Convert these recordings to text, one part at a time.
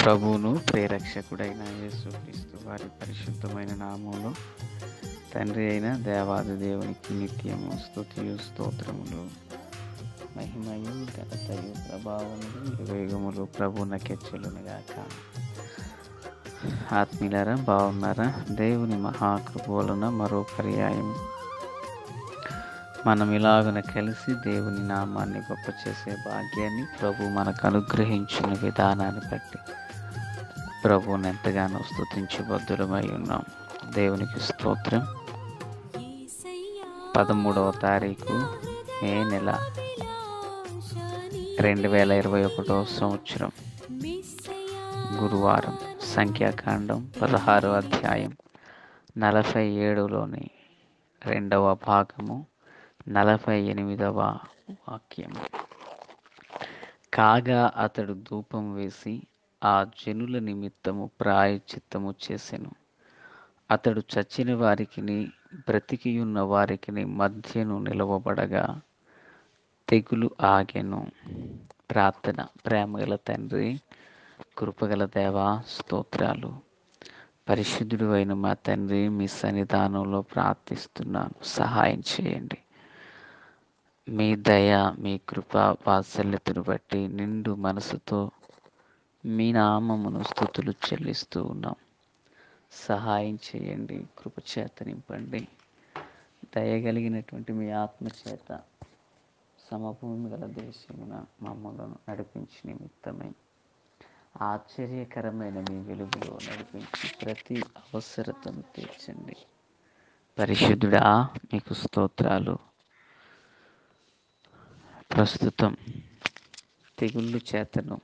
ప్రభువును ప్రేరక్షకుడైన యేసుక్రీస్తు వారి పరిశుద్ధమైన నామంలో తండ్రి అయిన దేవాది దేవునికి నిత్యము స్తుతియు స్తోత్రములు మహిమయు ఘనతయు ప్రభావములు యుగయుగములు ప్రభునకెచ్చలును గాక ఆత్మీయులారా బాగున్నారా దేవుని మహాకృప వలన మరో పర్యాయం మనం ఇలాగున కలిసి దేవుని నామాన్ని గొప్ప చేసే భాగ్యాన్ని ప్రభు మనకు అనుగ్రహించిన విధానాన్ని బట్టి ప్రభువుని ఎంతగానో స్తుతించి బద్దులమై ఉన్నాం దేవునికి స్తోత్రం పదమూడవ తారీఖు మే నెల రెండు వేల ఇరవై ఒకటో సంవత్సరం గురువారం సంఖ్యాకాండం పదహారవ అధ్యాయం నలభై ఏడులోని రెండవ భాగము నలభై ఎనిమిదవ వాక్యము కాగా అతడు ధూపం వేసి ఆ జనుల నిమిత్తము ప్రాయచిత్తము చేసెను అతడు చచ్చిన వారికిని బ్రతికియున్న వారికిని మధ్యను నిలవబడగా తెగులు ఆగెను ప్రార్థన ప్రేమగల తండ్రి కృపగల దేవా స్తోత్రాలు పరిశుద్ధుడు అయిన మా తండ్రి మీ సన్నిధానంలో ప్రార్థిస్తున్నాను సహాయం చేయండి మీ దయ మీ కృప వాత్సల్యతను బట్టి నిండు మనసుతో మీ నామమును స్థుతులు చెల్లిస్తూ ఉన్నాం సహాయం చేయండి కృప చేత నింపండి దయగలిగినటువంటి మీ ఆత్మ చేత సమభూమి గల దేశమున మమ్మలను నడిపించి నిమిత్తమై ఆశ్చర్యకరమైన మీ వెలుగులో నడిపించి ప్రతి అవసరతను తీర్చండి పరిశుద్ధుడా మీకు స్తోత్రాలు ప్రస్తుతం తెగుళ్ళు చేతను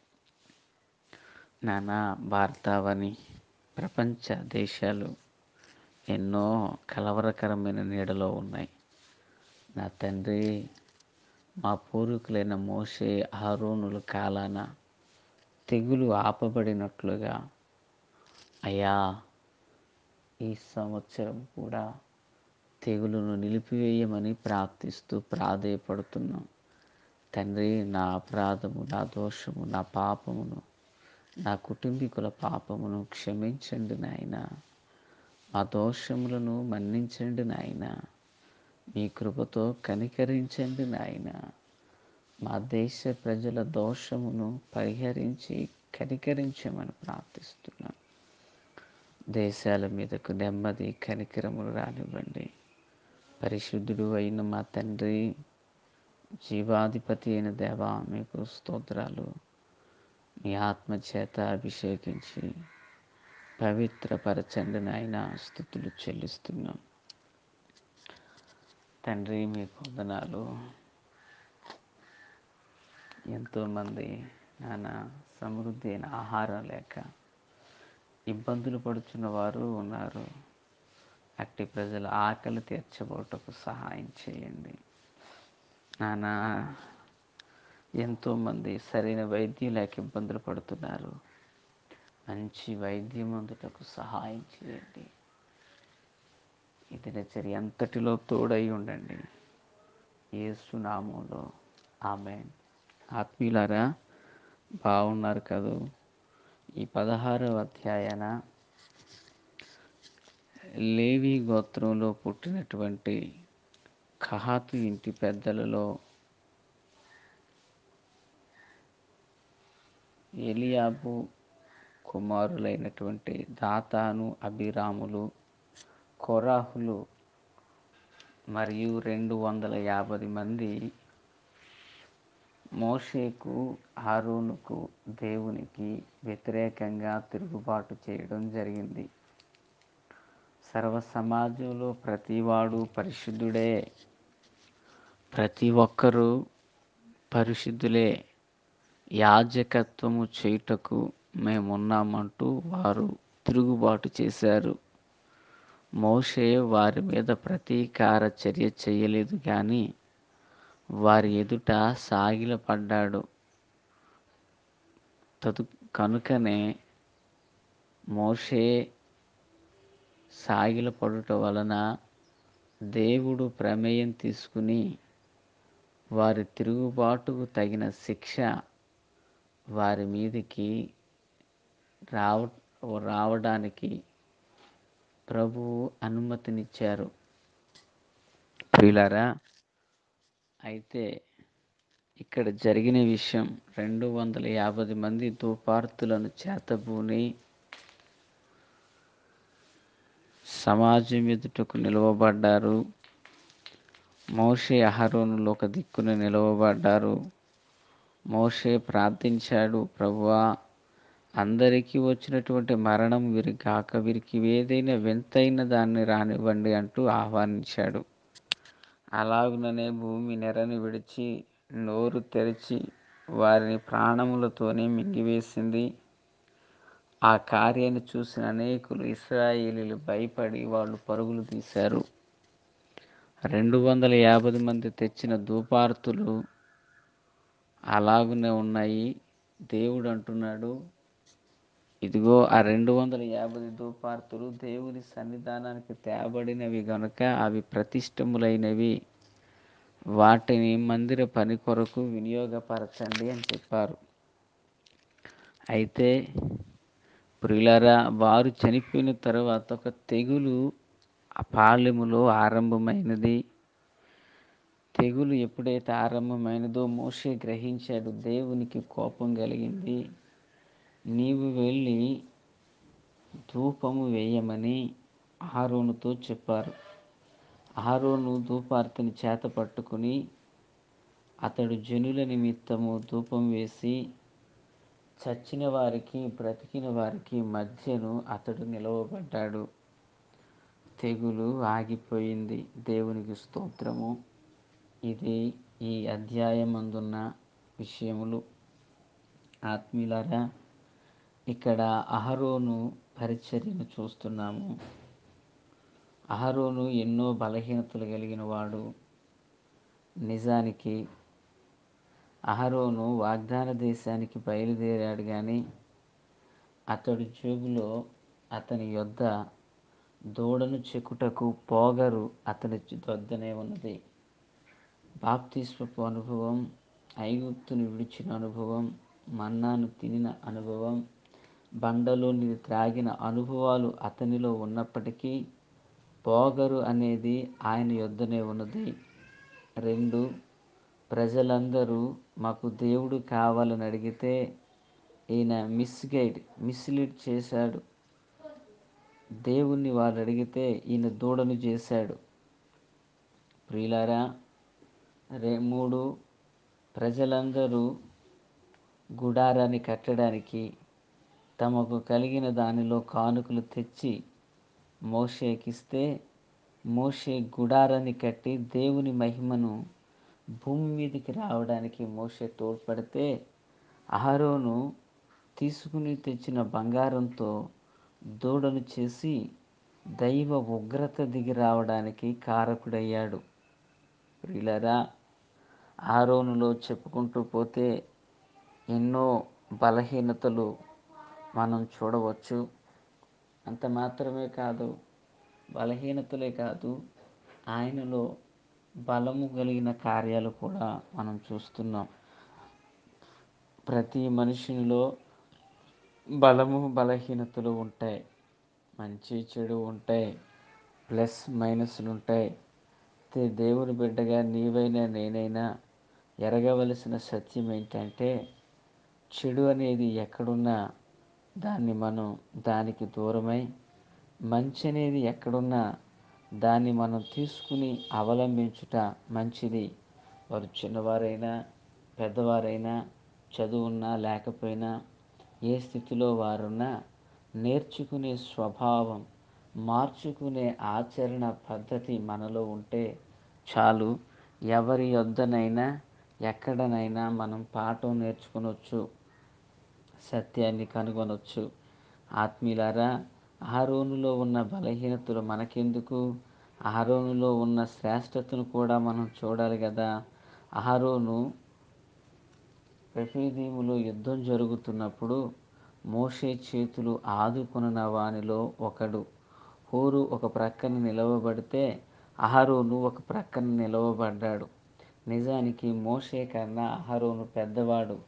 నానా భారతావని ప్రపంచ దేశాలు ఎన్నో కలవరకరమైన నీడలో ఉన్నాయి నా తండ్రి మా పూర్వీకులైన మోసే ఆరోనుల కాలాన తెగులు ఆపబడినట్లుగా అయ్యా ఈ సంవత్సరం కూడా తెగులును నిలిపివేయమని ప్రార్థిస్తూ ప్రాధేయపడుతున్నాం తండ్రి నా అపరాధము నా దోషము నా పాపమును నా కుటుంబీకుల పాపమును క్షమించండి నాయన మా దోషములను మన్నించండి నాయన మీ కృపతో కనికరించండి నాయన మా దేశ ప్రజల దోషమును పరిహరించి కనికరించమని ప్రార్థిస్తున్నాం దేశాల మీదకు నెమ్మది కనికరములు రానివ్వండి పరిశుద్ధుడు అయిన మా తండ్రి జీవాధిపతి అయిన దేవా మీకు స్తోత్రాలు మీ ఆత్మ చేత అభిషేకించి పవిత్రపరచండి నాయన స్థుతులు చెల్లిస్తున్నాం తండ్రి మీ వందనాలు ఎంతోమంది నాన్న సమృద్ధి అయిన ఆహారం లేక ఇబ్బందులు పడుచున్న వారు ఉన్నారు అట్టి ప్రజల ఆకలి తీర్చబోటకు సహాయం చేయండి నానా ఎంతోమంది సరైన వైద్యం లేక ఇబ్బందులు పడుతున్నారు మంచి వైద్యం అందుటకు సహాయం చేయండి ఇది నచ్చరి ఎంతటిలో తోడై ఉండండి ఏసునామంలో ఆమె ఆత్మీయులారా బాగున్నారు కదూ ఈ పదహారవ అధ్యాయన లేవి గోత్రంలో పుట్టినటువంటి ఖహాతు ఇంటి పెద్దలలో ఎలియాబు కుమారులైనటువంటి దాతాను అభిరాములు కొరాహులు మరియు రెండు వందల యాభై మంది మోషేకు హారూనుకు దేవునికి వ్యతిరేకంగా తిరుగుబాటు చేయడం జరిగింది సర్వ సమాజంలో ప్రతివాడు పరిశుద్ధుడే ప్రతి ఒక్కరూ పరిశుద్ధులే యాజకత్వము చేయుటకు మేమున్నామంటూ వారు తిరుగుబాటు చేశారు మోషే వారి మీద ప్రతీకార చర్య చేయలేదు కానీ వారి ఎదుట సాగిలపడ్డాడు తదు కనుకనే మోషే సాగిలపడుట వలన దేవుడు ప్రమేయం తీసుకుని వారి తిరుగుబాటుకు తగిన శిక్ష వారి మీదికి రావ రావడానికి ప్రభువు అనుమతినిచ్చారు ప్రియులారా అయితే ఇక్కడ జరిగిన విషయం రెండు వందల యాభై మంది ధూపార్తులను చేతబూని సమాజం ఎదుటకు నిలువబడ్డారు మోషే అహరోనులు ఒక దిక్కున నిలవబడ్డారు మోషే ప్రార్థించాడు ప్రభువా అందరికీ వచ్చినటువంటి మరణం వీరికి కాక వీరికి ఏదైనా వింతైన దాన్ని రానివ్వండి అంటూ ఆహ్వానించాడు అలాగుననే భూమి నెరను విడిచి నోరు తెరిచి వారిని ప్రాణములతోనే మింగివేసింది ఆ కార్యాన్ని చూసిన అనేకులు ఇస్రాయేలీలు భయపడి వాళ్ళు పరుగులు తీశారు రెండు వందల యాభై మంది తెచ్చిన ధూపార్తులు అలాగునే ఉన్నాయి దేవుడు అంటున్నాడు ఇదిగో ఆ రెండు వందల యాభై ధూపార్తులు దేవుని సన్నిధానానికి తేబడినవి గనుక అవి ప్రతిష్టములైనవి వాటిని మందిర పని కొరకు వినియోగపరచండి అని చెప్పారు అయితే ప్రియులరా వారు చనిపోయిన తర్వాత ఒక తెగులు ఆ పాలెములో ఆరంభమైనది తెగులు ఎప్పుడైతే ఆరంభమైనదో మోషే గ్రహించాడు దేవునికి కోపం కలిగింది నీవు వెళ్ళి ధూపము వేయమని ఆరోనుతో చెప్పారు ఆరోను ధూపార్తిని చేత పట్టుకుని అతడు జనుల నిమిత్తము ధూపం వేసి చచ్చిన వారికి బ్రతికిన వారికి మధ్యను అతడు నిలవబడ్డాడు తెగులు ఆగిపోయింది దేవునికి స్తోత్రము ఇది ఈ అధ్యాయమందున్న విషయములు ఆత్మీయులారా ఇక్కడ అహరోను పరిచర్యను చూస్తున్నాము అహరోను ఎన్నో బలహీనతలు కలిగిన వాడు నిజానికి అహరోను వాగ్దాన దేశానికి బయలుదేరాడు కానీ అతడి జేబులో అతని యొద్ద దూడను చెక్కుటకు పోగరు అతని వద్దనే ఉన్నది బాప్తిస్వపు అనుభవం ఐగుప్తును విడిచిన అనుభవం మన్నాను తినిన అనుభవం బండలోని త్రాగిన అనుభవాలు అతనిలో ఉన్నప్పటికీ పోగరు అనేది ఆయన యొద్దనే ఉన్నది రెండు ప్రజలందరూ మాకు దేవుడు కావాలని అడిగితే ఈయన మిస్గైడ్ మిస్లీడ్ చేశాడు దేవుణ్ణి వాళ్ళు అడిగితే ఈయన దూడను చేశాడు ప్రియులారా రే మూడు ప్రజలందరూ గుడారాన్ని కట్టడానికి తమకు కలిగిన దానిలో కానుకలు తెచ్చి మోషేకిస్తే మోషే గుడారాన్ని కట్టి దేవుని మహిమను భూమి మీదకి రావడానికి మోషే తోడ్పడితే అహరోను తీసుకుని తెచ్చిన బంగారంతో దూడను చేసి దైవ ఉగ్రత దిగి రావడానికి కారకుడయ్యాడు ప్రియులరా ఆరోనులో చెప్పుకుంటూ పోతే ఎన్నో బలహీనతలు మనం చూడవచ్చు అంత మాత్రమే కాదు బలహీనతలే కాదు ఆయనలో బలము కలిగిన కార్యాలు కూడా మనం చూస్తున్నాం ప్రతి మనిషినిలో బలము బలహీనతలు ఉంటాయి మంచి చెడు ఉంటాయి ప్లస్ మైనస్లు ఉంటాయి అయితే దేవుని బిడ్డగా నీవైనా నేనైనా ఎరగవలసిన సత్యం ఏంటంటే చెడు అనేది ఎక్కడున్నా దాన్ని మనం దానికి దూరమై మంచి అనేది ఎక్కడున్నా దాన్ని మనం తీసుకుని అవలంబించుట మంచిది వారు చిన్నవారైనా పెద్దవారైనా చదువున్నా లేకపోయినా ఏ స్థితిలో వారున్నా నేర్చుకునే స్వభావం మార్చుకునే ఆచరణ పద్ధతి మనలో ఉంటే చాలు ఎవరి యొద్దనైనా ఎక్కడనైనా మనం పాఠం నేర్చుకునొచ్చు సత్యాన్ని కనుగొనొచ్చు ఆత్మీయులారా ఆరోనులో ఉన్న బలహీనతలు మనకెందుకు ఆరోనులో ఉన్న శ్రేష్టతను కూడా మనం చూడాలి కదా ఆరోను ప్రతిదీములో యుద్ధం జరుగుతున్నప్పుడు మోషే చేతులు ఆదుకున్న వానిలో ఒకడు హోరు ఒక ప్రక్కన నిలవబడితే అహరోను ఒక ప్రక్కన నిలవబడ్డాడు నిజానికి మోషే కన్నా అహరోను పెద్దవాడు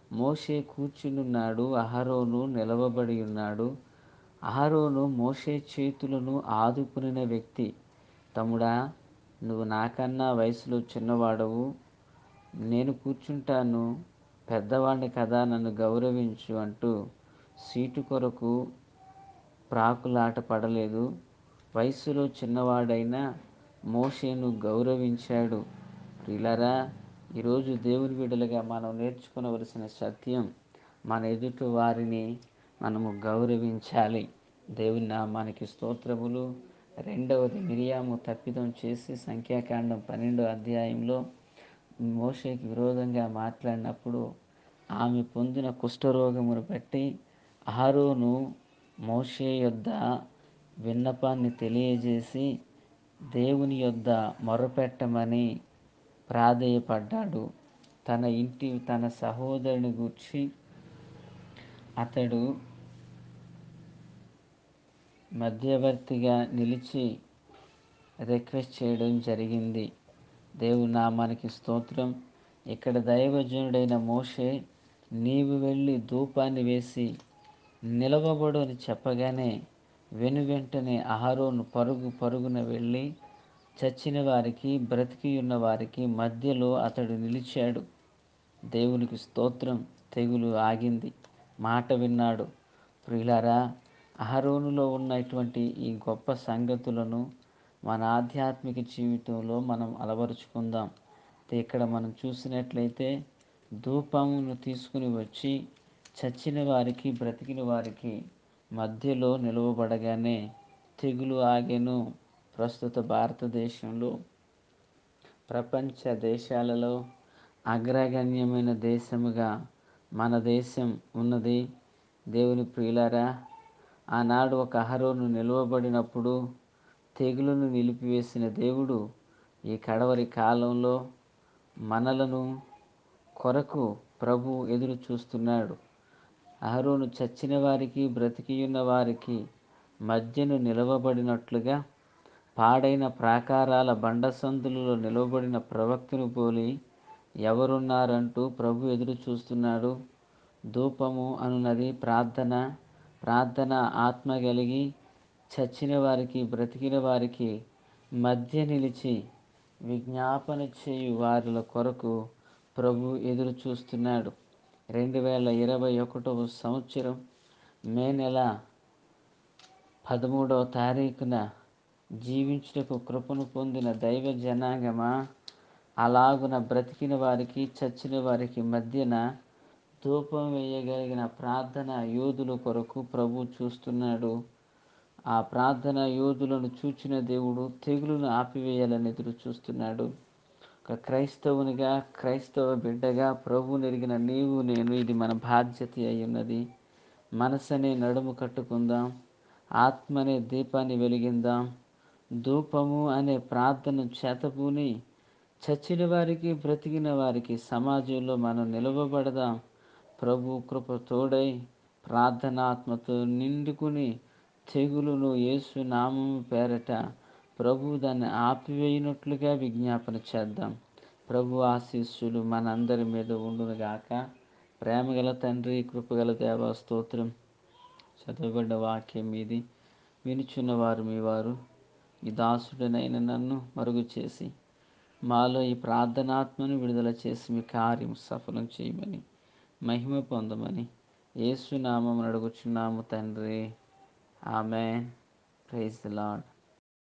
మోషే కూర్చునున్నాడు అహరోను నిలవబడి ఉన్నాడు అహరోను మోషే చేతులను ఆదుకునిన వ్యక్తి తమ్ముడా నువ్వు నాకన్నా వయసులో చిన్నవాడవు నేను కూర్చుంటాను పెద్దవాడిని కదా నన్ను గౌరవించు అంటూ సీటు కొరకు ప్రాకులాట పడలేదు వయసులో చిన్నవాడైనా మోషేను గౌరవించాడు ప్రిలరా ఈరోజు దేవుని బిడ్డలుగా మనం నేర్చుకునవలసిన సత్యం మన ఎదుటి వారిని మనము గౌరవించాలి దేవుని నామానికి స్తోత్రములు రెండవది మిరియాము తప్పిదం చేసి సంఖ్యాకాండం పన్నెండో అధ్యాయంలో మోషేకి విరోధంగా మాట్లాడినప్పుడు ఆమె పొందిన కుష్ఠరోగమును బట్టి అహరోను మోషే యొద్ద విన్నపాన్ని తెలియజేసి దేవుని యొద్ద మొరపెట్టమని ప్రాధేయపడ్డాడు తన ఇంటి తన సహోదరుని గూర్చి అతడు మధ్యవర్తిగా నిలిచి రిక్వెస్ట్ చేయడం జరిగింది దేవుని నామానికి స్తోత్రం ఇక్కడ దైవజనుడైన మోషే నీవు వెళ్ళి ధూపాన్ని వేసి నిలవబడు అని చెప్పగానే వెను వెంటనే అహరోను పరుగు పరుగున వెళ్ళి చచ్చిన వారికి బ్రతికి ఉన్న వారికి మధ్యలో అతడు నిలిచాడు దేవునికి స్తోత్రం తెగులు ఆగింది మాట విన్నాడు ప్రియులారా అహరోనులో ఉన్నటువంటి ఈ గొప్ప సంగతులను మన ఆధ్యాత్మిక జీవితంలో మనం అలవరుచుకుందాం ఇక్కడ మనం చూసినట్లయితే ధూపమును తీసుకుని వచ్చి చచ్చిన వారికి బ్రతికిన వారికి మధ్యలో నిలువబడగానే తెగులు ఆగెను ప్రస్తుత భారతదేశంలో ప్రపంచ దేశాలలో అగ్రగణ్యమైన దేశముగా మన దేశం ఉన్నది దేవుని ప్రియులారా ఆనాడు ఒక అహరోను నిలువబడినప్పుడు తెగులును నిలిపివేసిన దేవుడు ఈ కడవరి కాలంలో మనలను కొరకు ప్రభు ఎదురు చూస్తున్నాడు అహరోను చచ్చిన వారికి బ్రతికి ఉన్న వారికి మధ్యను నిలవబడినట్లుగా పాడైన ప్రాకారాల బండసందులలో నిలవబడిన ప్రవక్తను పోలి ఎవరున్నారంటూ ప్రభు ఎదురు చూస్తున్నాడు ధూపము అనున్నది ప్రార్థన ప్రార్థన ఆత్మ కలిగి చచ్చిన వారికి బ్రతికిన వారికి మధ్య నిలిచి విజ్ఞాపన చేయు వారిల కొరకు ప్రభు ఎదురు చూస్తున్నాడు రెండు వేల ఇరవై ఒకటవ సంవత్సరం మే నెల పదమూడవ తారీఖున జీవించుటకు కృపను పొందిన దైవ జనాంగమా అలాగున బ్రతికిన వారికి చచ్చిన వారికి మధ్యన ధూపం వేయగలిగిన ప్రార్థన యోధుల కొరకు ప్రభు చూస్తున్నాడు ఆ ప్రార్థన యోధులను చూచిన దేవుడు తెగులును ఆపివేయాలని ఎదురు చూస్తున్నాడు ఒక క్రైస్తవునిగా క్రైస్తవ బిడ్డగా ప్రభు నెరిగిన నీవు నేను ఇది మన బాధ్యత అయి ఉన్నది మనసనే నడుము కట్టుకుందాం ఆత్మనే దీపాన్ని వెలిగిందాం ధూపము అనే ప్రార్థన చేతపూని చచ్చిన వారికి బ్రతికిన వారికి సమాజంలో మనం నిలవబడదాం ప్రభు కృప తోడై ప్రార్థనాత్మతో నిండుకుని తెగులును యేసు నామము పేరట ప్రభు దాన్ని ఆపివేయనట్లుగా విజ్ఞాపన చేద్దాం ప్రభు ఆశీస్సులు మనందరి మీద ఉండునుగాక ప్రేమగల తండ్రి కృపగల దేవ స్తోత్రం చదవబడ్డ వాక్యం మీది వినుచున్నవారు మీ వారు ఈ దాసుడనైన నన్ను మరుగు చేసి మాలో ఈ ప్రార్థనాత్మను విడుదల చేసి మీ కార్యం సఫలం చేయమని మహిమ పొందమని యేసునామం అడుగుచున్నాము తండ్రి ఆమె ప్రైజ్ ద లాడ్